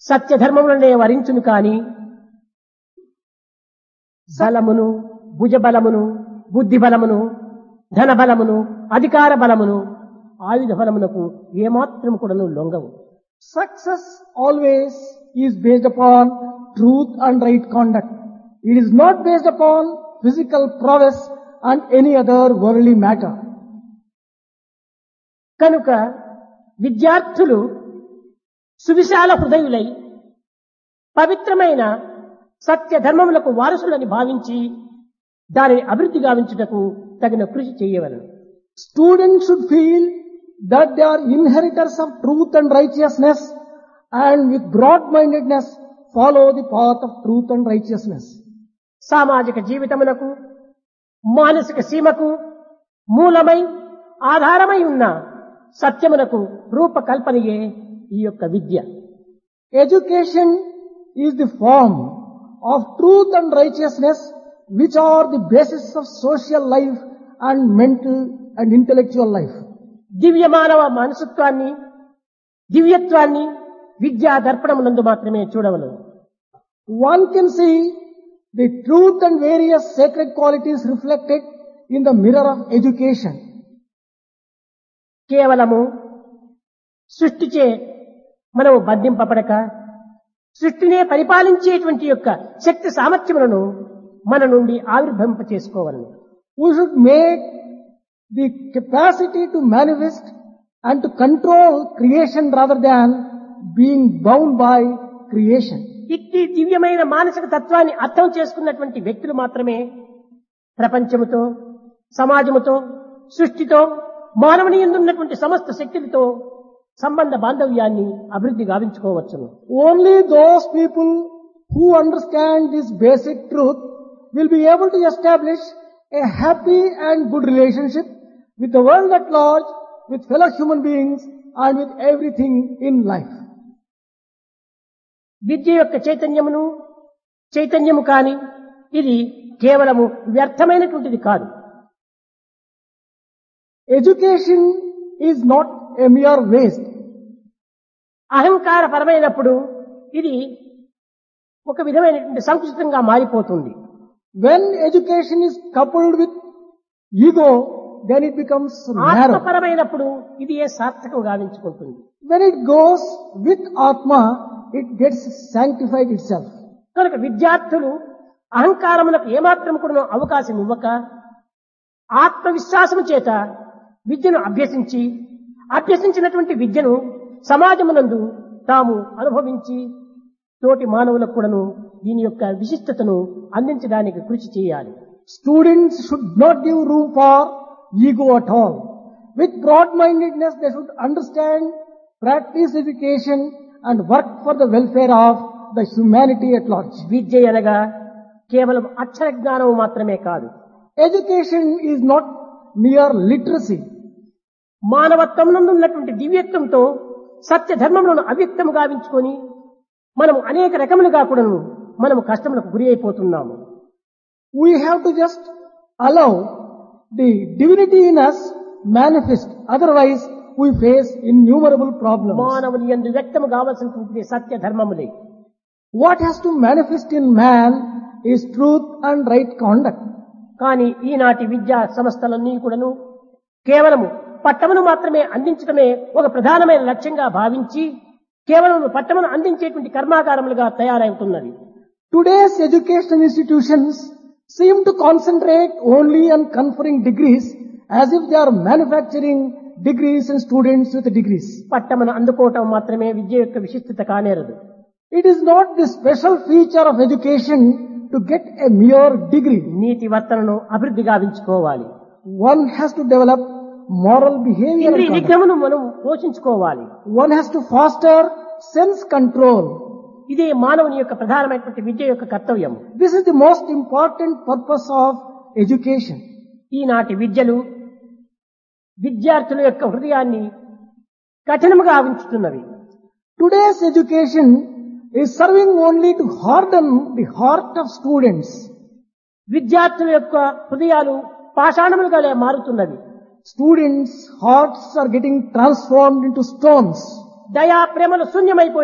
సత్యధర్మములనే వరించును కాని బలమును భుజబలమును బుద్ధి బలమును ధన బలమును అధికార బలమును ఆయుధ బలమునకు ఏమాత్రం కూడాను లొంగవు Success always is based upon truth and right conduct. It is not based upon physical prowess and any other worldly matter. కనుక విద్యార్థులు సువిశాల హృదయులై పవిత్రమైన సత్య ధర్మములకు వారసులని భావించి దానిని అభివృద్ధి గావించుటకు తగిన కృషి చేయవలను Students should feel that they are inheritors of truth and righteousness and with broad-mindedness follow the path of truth and righteousness. సామాజిక జీవితమునకు మానసిక సీమకు మూలమై ఆధారమై ఉన్న సత్యమునకు రూపకల్పనయే ఈ యొక్క విద్య Education is the form of truth and righteousness which are the basis of social life and mental and intellectual life. దివ్య మానవ మనసత్వాన్ని దివ్యత్వాన్ని విద్యా దర్పణమునందు మాత్రమే చూడవలను One can see the truth and various sacred qualities reflected in the mirror of education. కేవలము సృష్టిచే మనము బంధింపబడక సృష్టినే పరిపాలించేటువంటి యొక్క శక్తి సామర్థ్యములను మన నుండి ఆవిర్భవింప చేసుకోవాలను We should make the capacity to manifest and to control creation rather than being bound by creation. ఇట్టి దివ్యమైన మానసిక తత్వాన్ని అర్థం చేసుకున్నటువంటి వ్యక్తులు మాత్రమే ప్రపంచముతో సమాజముతో సృష్టితో మానవుని ఎందున్నటువంటి సమస్త శక్తులతో సంబంధ బాంధవ్యాన్ని అభివృద్ధి గావించుకోవచ్చును Only those people who understand this basic truth will be able to establish a happy and good relationship with the world at large, with fellow human beings, and with everything in life. విద్య యొక్క చైతన్యమును చైతన్యము కాని ఇది కేవలము వ్యర్థమైనటువంటిది కాదు Education is not a mere waste. అహంకార పరమైనప్పుడు ఇది ఒక విధమైనటువంటి సంకుచితంగా మారిపోతుంది When education is coupled with ego, then it becomes narrow. ఆత్మపరమైనప్పుడు ఇది ఏ సార్థకం గావించుకుంటుంది When it goes with Atma, it gets sanctified itself. కనుక విద్యార్థులు అహంకారములకు ఏమాత్రం కూడా అవకాశం ఇవ్వక ఆత్మవిశ్వాసము చేత విద్యను అభ్యసించి అభ్యసించినటువంటి విద్యను సమాజమునందు తాము అనుభవించి తోటి మానవులకు కూడాను దీని యొక్క విశిష్టతను అందించడానికి కృషి చేయాలి Students should not give room for ego at all. With broad-mindedness, they should understand, practice education, and work for the welfare of the humanity at large. విద్య అనగా కేవలం అక్షర జ్ఞానం మాత్రమే కాదు Education is not mere literacy. మానవత్వం ఉన్నటువంటి దివ్యత్వంతో సత్య ధర్మములను అవ్యక్తము గావించుకొని మనము అనేక రకములుగా కూడాను మనము కష్టములకు గురి అయిపోతున్నాము We have to just allow the divinity in us manifest. Otherwise, we face innumerable problems. మానవుని ఎందు వ్యక్తము కావలసినటువంటి సత్య ధర్మములే What has to manifest in man is truth and right conduct. కానీ ఈనాటి విద్యా సంస్థలన్నీ కూడాను కేవలము పట్టమును మాత్రమే అందించడమే ఒక ప్రధానమైన లక్ష్యంగా భావించి కేవలం పట్టమును అందించేటువంటి కర్మాగారములుగా తయారవుతున్నది Today's educational institutions seem to concentrate only on conferring degrees as if they are manufacturing degrees and students with degrees. పట్టమును అందుకోవటం మాత్రమే విద్య యొక్క విశిష్టత కానేరదు It is not the special feature of education to get a mere degree. నీతి వర్తనను అభివృద్ధి గావించుకోవాలి One has to develop moral behavior. and ఇంద్రియ conduct. నిగ్రహమును మనం పోషించుకోవాలి One has to foster sense control. ఇదే మానవుని యొక్క ప్రధానమైనటువంటి విద్య యొక్క కర్తవ్యం This is the most important purpose of education. ఈనాటి విద్యలు విద్యార్థుల యొక్క హృదయాన్ని కఠినముగా ఉంచుతున్నవి Today's education is serving only to harden the heart of students. విద్యార్థుల యొక్క హృదయాలు పాషాణములుగా మారుతున్నవి Students' hearts are getting transformed into stones. దయా ప్రేమలు శూన్యమైపోయి